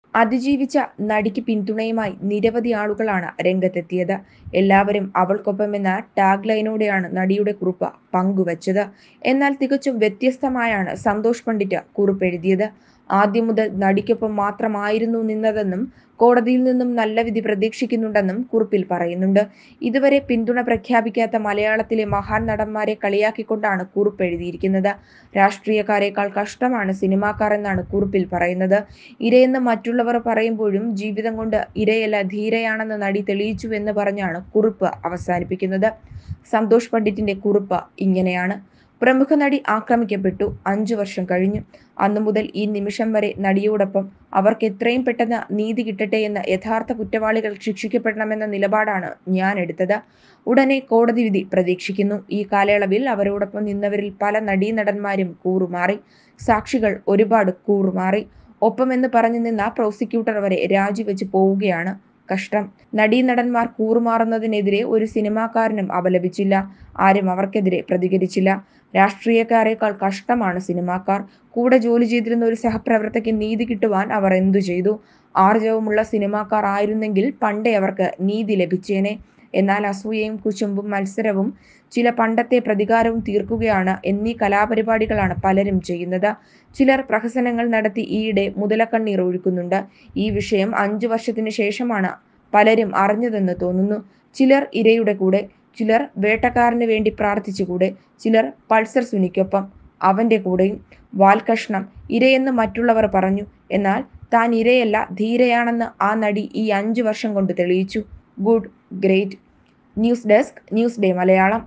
അതിജീവിച്ച നടിക്ക് പിന്തുണയുമായി നിരവധി ആളുകളാണ് രംഗത്തെത്തിയത് എല്ലാവരും അവൾക്കൊപ്പമെന്ന ടാഗ് ലൈനോടെയാണ് നടിയുടെ കുറിപ്പ് പങ്കുവച്ചത് എന്നാൽ തികച്ചും വ്യത്യസ്തമായാണ് സന്തോഷ് പണ്ഡിറ്റ് കുറിപ്പെഴുതിയത് ആദ്യം മുതൽ നടിക്കൊപ്പം മാത്രമായിരുന്നു നിന്നതെന്നും കോടതിയിൽ നിന്നും നല്ല വിധി പ്രതീക്ഷിക്കുന്നുണ്ടെന്നും കുറിപ്പിൽ പറയുന്നുണ്ട് ഇതുവരെ പിന്തുണ പ്രഖ്യാപിക്കാത്ത മലയാളത്തിലെ മഹാൻ നടന്മാരെ കളിയാക്കിക്കൊണ്ടാണ് കുറിപ്പ് എഴുതിയിരിക്കുന്നത് രാഷ്ട്രീയക്കാരേക്കാൾ കഷ്ടമാണ് സിനിമാക്കാർ എന്നാണ് കുറിപ്പിൽ പറയുന്നത് ഇരയെന്ന് മറ്റുള്ളവർ പറയുമ്പോഴും ജീവിതം കൊണ്ട് ഇരയല്ല ധീരയാണെന്ന് നടി തെളിയിച്ചുവെന്ന് പറഞ്ഞാണ് കുറിപ്പ് അവസാനിപ്പിക്കുന്നത് സന്തോഷ് പണ്ഡിറ്റിന്റെ കുറിപ്പ് ഇങ്ങനെയാണ് പ്രമുഖ നടി ആക്രമിക്കപ്പെട്ടു അഞ്ചു വർഷം കഴിഞ്ഞു അന്നു മുതൽ ഈ നിമിഷം വരെ നടിയോടൊപ്പം അവർക്ക് എത്രയും പെട്ടെന്ന് നീതി കിട്ടട്ടെ എന്ന് യഥാർത്ഥ കുറ്റവാളികൾ ശിക്ഷിക്കപ്പെടണമെന്ന നിലപാടാണ് ഞാൻ എടുത്തത് ഉടനെ കോടതി വിധി പ്രതീക്ഷിക്കുന്നു ഈ കാലയളവിൽ അവരോടൊപ്പം നിന്നവരിൽ പല നടീനടന്മാരും കൂറുമാറി സാക്ഷികൾ ഒരുപാട് കൂറുമാറി ഒപ്പമെന്ന് പറഞ്ഞു നിന്ന പ്രോസിക്യൂട്ടർ വരെ രാജിവെച്ച് പോവുകയാണ് കഷ്ടം നടീനടന്മാർ കൂറുമാറുന്നതിനെതിരെ ഒരു സിനിമാക്കാരനും അപലപിച്ചില്ല ആരും അവർക്കെതിരെ പ്രതികരിച്ചില്ല രാഷ്ട്രീയക്കാരേക്കാൾ കഷ്ടമാണ് സിനിമാക്കാർ കൂടെ ജോലി ചെയ്തിരുന്ന ഒരു സഹപ്രവർത്തകയ്ക്ക് നീതി കിട്ടുവാൻ അവർ എന്തു ചെയ്തു ആർജവമുള്ള സിനിമാക്കാർ ആയിരുന്നെങ്കിൽ പണ്ടേ അവർക്ക് നീതി ലഭിച്ചേനെ എന്നാൽ അസൂയയും കുശുമ്പും മത്സരവും ചില പണ്ടത്തെ പ്രതികാരവും തീർക്കുകയാണ് എന്നീ കലാപരിപാടികളാണ് പലരും ചെയ്യുന്നത് ചിലർ പ്രഹസനങ്ങൾ നടത്തി ഈയിടെ മുതലക്കണ്ണീർ ഒഴുക്കുന്നുണ്ട് ഈ വിഷയം അഞ്ചു വർഷത്തിന് ശേഷമാണ് പലരും അറിഞ്ഞതെന്ന് തോന്നുന്നു ചിലർ ഇരയുടെ കൂടെ ചിലർ വേട്ടക്കാരന് വേണ്ടി പ്രാർത്ഥിച്ചുകൂടെ ചിലർ പൾസർ സുനിക്കൊപ്പം അവന്റെ കൂടെയും വാൽകഷ്ണം ഇരയെന്ന് മറ്റുള്ളവർ പറഞ്ഞു എന്നാൽ താൻ ഇരയല്ല ധീരയാണെന്ന് ആ നടി ഈ അഞ്ചു വർഷം കൊണ്ട് തെളിയിച്ചു good great news desk news day Malayalam